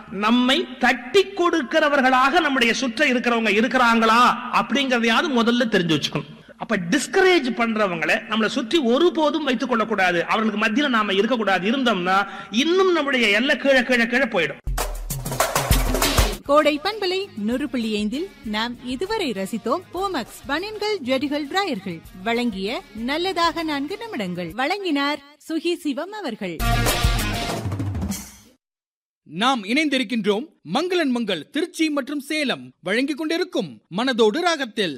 நம்மை தட்டி கொடுக்கிறவர்களாக நம்முடைய சுற்ற இருக்கிறவங்க இருக்கிறாங்களா அப்படிங்கறதையாவது முதல்ல தெரிஞ்சு வச்சுக்கணும் அப்ப டிஸ்கரேஜ் பண்றவங்களை நம்மளை சுற்றி ஒருபோதும் வைத்துக் கொள்ளக்கூடாது அவர்களுக்கு மத்தியில நாம இருக்கக்கூடாது இருந்தோம்னா இன்னும் நம்முடைய எல்லை கீழே கீழே கீழே போயிடும் கோடை பண்பலை நூறு புள்ளி ஐந்தில் நாம் இதுவரை ரசித்தோம் போமக்ஸ் பனியன்கள் ஜெடிகள் டிராயர்கள் வழங்கிய நல்லதாக நான்கு நிமிடங்கள் வழங்கினார் சுகி சிவம் அவர்கள் நாம் இணைந்திருக்கின்றோம் மங்களன் மங்கள் திருச்சி மற்றும் சேலம் வழங்கிக் கொண்டிருக்கும் மனதோடு ராகத்தில்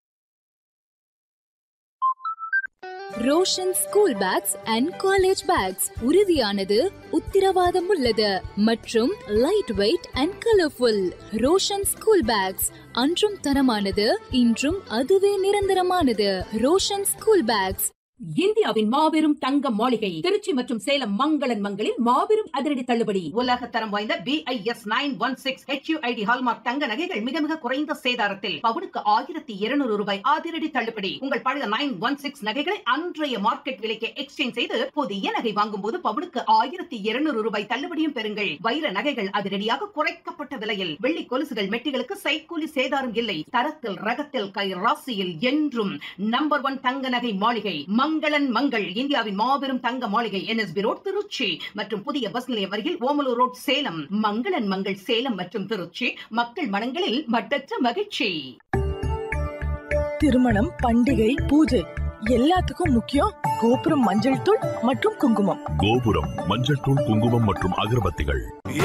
Roshan school bags and college bags உறுதியானது உத்திரவாதம் உள்ளது மற்றும் light weight and colourful Roshan school bags அன்றும் தரமானது இன்றும் அதுவே நிரந்தரமானது ரோஷன் ஸ்கூல் பேக்ஸ் இந்தியாவின் மாபெரும் தங்க மாளிகை திருச்சி மற்றும் சேலம் மங்களன் மங்களில் மாபெரும் அதிரடி தள்ளுபடி உலக தரம் வாய்ந்த BIS nine one six HUID hallmark தங்க நகைகள் மிக மிக குறைந்த சேதாரத்தில் பவுனுக்கு ஆயிரத்தி இருநூறு ரூபாய் அதிரடி தள்ளுபடி உங்கள் பழைய நைன் ஒன் சிக்ஸ் நகைகளை அன்றைய மார்க்கெட் விலைக்கு எக்ஸ்சேஞ்ச் செய்து புதிய நகை வாங்கும் போது பவுனுக்கு ஆயிரத்தி இருநூறு ரூபாய் தள்ளுபடியும் பெறுங்கள் வைர நகைகள் அதிரடியாக குறைக்கப்பட்ட விலையில் வெள்ளி கொலுசுகள் மெட்டிகளுக்கு சைக்கூலி சேதாரம் இல்லை தரத்தில் ரகத்தில் கை ராசியில் என்றும் நம்பர் ஒன் தங்க நகை மாளிகை மங்களன் மங்கள் இந்தியாவின் மாபெரும் தங்க மாளிகை என்எஸ்பி ரோட் திருச்சி மற்றும் புதிய பஸ் நிலையம் அருகில் ஓமலூர் ரோட் சேலம் மங்களன் மங்கள் சேலம் மற்றும் திருச்சி மக்கள் மனங்களில் மட்டற்ற மகிழ்ச்சி திருமணம் பண்டிகை பூஜை எல்லாத்துக்கும் முக்கியம் கோபுரம் மஞ்சள் தூள் மற்றும் குங்குமம் கோபுரம் மஞ்சள் தூள் குங்குமம் மற்றும் அகர்பத்திகள்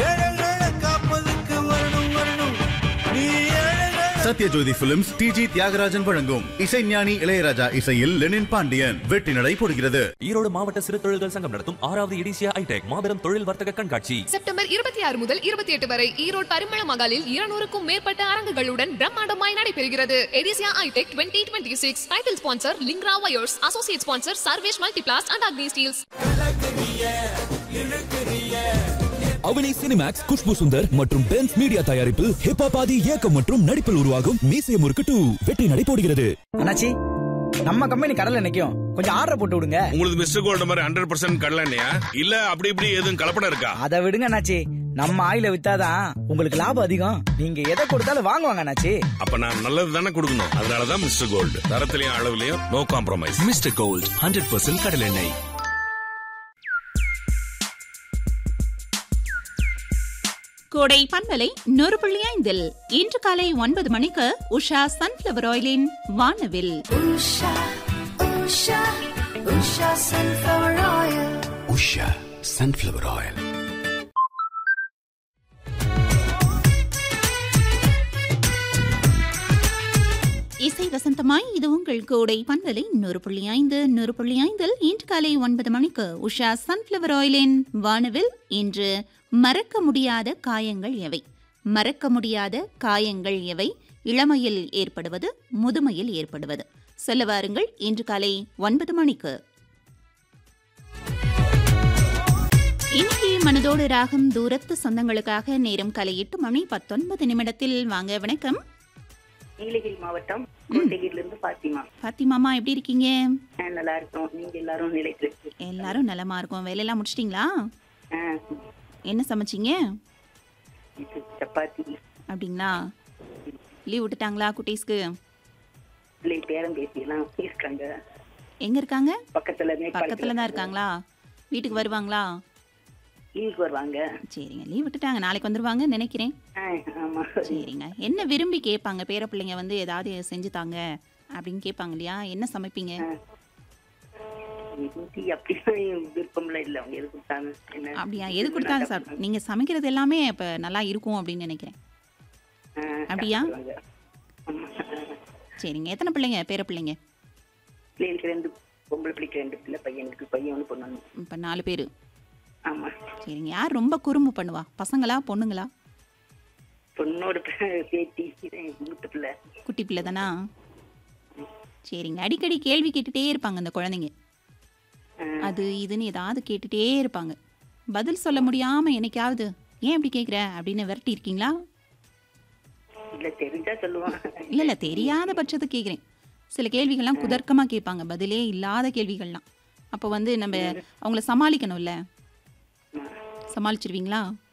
சத்யஜோதி பிலிம்ஸ் டிஜி தியாகராஜன் வழங்கும் இசைஞானி இளையராஜா இசையில் லெனின் பாண்டியன் வெற்றி நடை போடுகிறது ஈரோடு மாவட்ட சிறு தொழில்கள் சங்கம் நடத்தும் ஆறாவது இடிசியா ஐடெக் மாபெரும் தொழில் வர்த்தக கண்காட்சி செப்டம்பர் இருபத்தி ஆறு முதல் இருபத்தி எட்டு வரை ஈரோடு பரிமள மகாலில் இருநூறுக்கும் மேற்பட்ட அரங்குகளுடன் பிரம்மாண்டமாய் நடைபெறுகிறது எடிசியா iTech twenty twenty six title sponsor Lingra wires associate sponsor Sarvesh Multiplast and Agni steels Avani Cinemax Khushbu Sundar மற்றும் பென்ஸ் மீடியா தயாரிப்பில் ஹிப்பாபாதி இயக்கம் மற்றும் நடிப்பில் உருவாகும் மீசை முறுக்கு டூ வெற்றி நடை போடுகிறது அண்ணாச்சி நம்ம கம்பெனி கடல்ல நிக்கும் கொஞ்சம் ஆர்டர் போட்டு விடுங்க உங்களுக்கு மிஸ்டர் கோல்டு மாதிரி ஹண்ட்ரட் பர்சன்ட் கடலண்ணையா இல்ல அப்படி இப்படி எதுவும் கலப்படம் இருக்கா அதை விடுங்க அண்ணாச்சி நம்ம ஆயில வித்தாதான் உங்களுக்கு லாபம் அதிகம் நீங்க எதை கொடுத்தாலும் வாங்குவாங்க அண்ணாச்சி அப்ப நான் நல்லது தானே கொடுக்கணும் அதனாலதான் மிஸ்டர் கோல்டு தரத்திலையும் அளவுலயும் no compromise Mister Gold hundred percent கடல் எண்ணெய் கோடை பண்பலை நூறு புள்ளி ஐந்தில் இன்று காலை ஒன்பது மணிக்கு உஷா சன்ஃபிளவர் ஆயிலின் வானவில் உஷா சன்ஃபிளவர் ஆயில் இசை வசந்தமாய் இது உங்கள் கோடை பண்பலை நூறு புள்ளி ஐந்து நூறு புள்ளி ஐந்தில் இன்று காலை ஒன்பது மணிக்கு உஷா சன்ஃபிளவர் ஆயிலின் வானவில் இன்று மறக்க முடியாத காயங்கள் எவை மறக்க முடியாத காயங்கள் எவை இளமையில் ஏற்படுவது முதுமையில் ஏற்படுவது சொல்ல வாருங்கள் இன்று காலை ஒன்பது மணிக்கு இன்னைக்கு மனதோடு ராகம் தூரத்து சொந்தங்களுக்காக நேரம் காலை எட்டு மணி பத்தொன்பது நிமிடத்தில் வாங்க வணக்கம் நீலகிரி மாவட்டம் கோத்தகிரில இருந்து பாத்திமா பாத்திமாமா எப்படி இருக்கீங்க ஆ, நல்லா இருக்கோம் நீங்க எல்லாரும் நிலைத்து எல்லாரும் நலமா இருக்கோம் வேலையெல்லாம் முடிச்சிட்டிங்களா என்ன சமைச்சீங்க சப்பாத்தி அப்படிங்களா லீவ் விட்டுட்டாங்களா குட்டீஸ்க்கு பிள்ளை பேரம் பேசி எல்லாம் பேசுறாங்க எங்க இருக்காங்க பக்கத்துல பக்கத்துல தான் இருக்காங்களா வீட்டுக்கு வருவாங்களா லீவுக்கு வருவாங்க சரிங்க லீவ் விட்டுட்டாங்க நாளைக்கு வந்துருவாங்க நினைக்கிறேன் ஆ, ஆமா சரிங்க என்ன விரும்பி கேட்பாங்க பேர பிள்ளைங்க வந்து ஏதாவது செஞ்சு தாங்க அப்படின்னு கேட்பாங்க இல்லையா என்ன சமைப்பீங்க ஹிந்தி அப்படிலாம் விருப்பம்லாம் இல்ல அவங்க எது கொடுத்தாங்க என்ன அப்படியா எது கொடுத்தாலும் சார் நீங்க சமைக்கிறது எல்லாமே இப்ப நல்லா இருக்கும் அப்படின்னு நினைக்கிறேன் ஆ, அப்படியா சாப்பிடுவாங்க. ஆமா. சரிங்க எத்தனை பிள்ளைங்க பேர பிள்ளைங்க பிள்ளைகளுக்கு ரெண்டு பொம்பளை பிள்ளைக்கு ரெண்டு பிள்ளை பையனுக்கு பையன் ஒன்று பொண்ணு ஒண்ணு. இப்ப நாலு பேரு ஆமா சரிங்க யார் ரொம்ப குறும்பு பண்ணுவா பசங்களா பொண்ணுங்களா பொண்ணோட பே- பேத்தி இது மூத்த பிள்ளை குட்டி பிள்ளை தானா சரிங்க அடிக்கடி கேள்வி கேட்டுட்டே இருப்பாங்க அந்த குழந்தைங்க அது இதுன்னு ஏதாவது கேட்டுட்டே இருப்பாங்க பதில் சொல்ல முடியாம என்னைக்காவது ஏன் இப்படி கேக்குற அப்படின்னு விரட்டி இருக்கீங்களா இல்ல தெரிஞ்சா சொல்லுவான் இல்ல இல்ல தெரியாத பட்சத்துக்கு கேக்குறேன் சில கேள்விகள்லாம் குதர்க்கமா கேட்பாங்க பதிலே இல்லாத கேள்விகள்லாம் அப்போ வந்து நம்ம அவங்கள சமாளிக்கணும்ல சமாளிச்சிருவீங்களா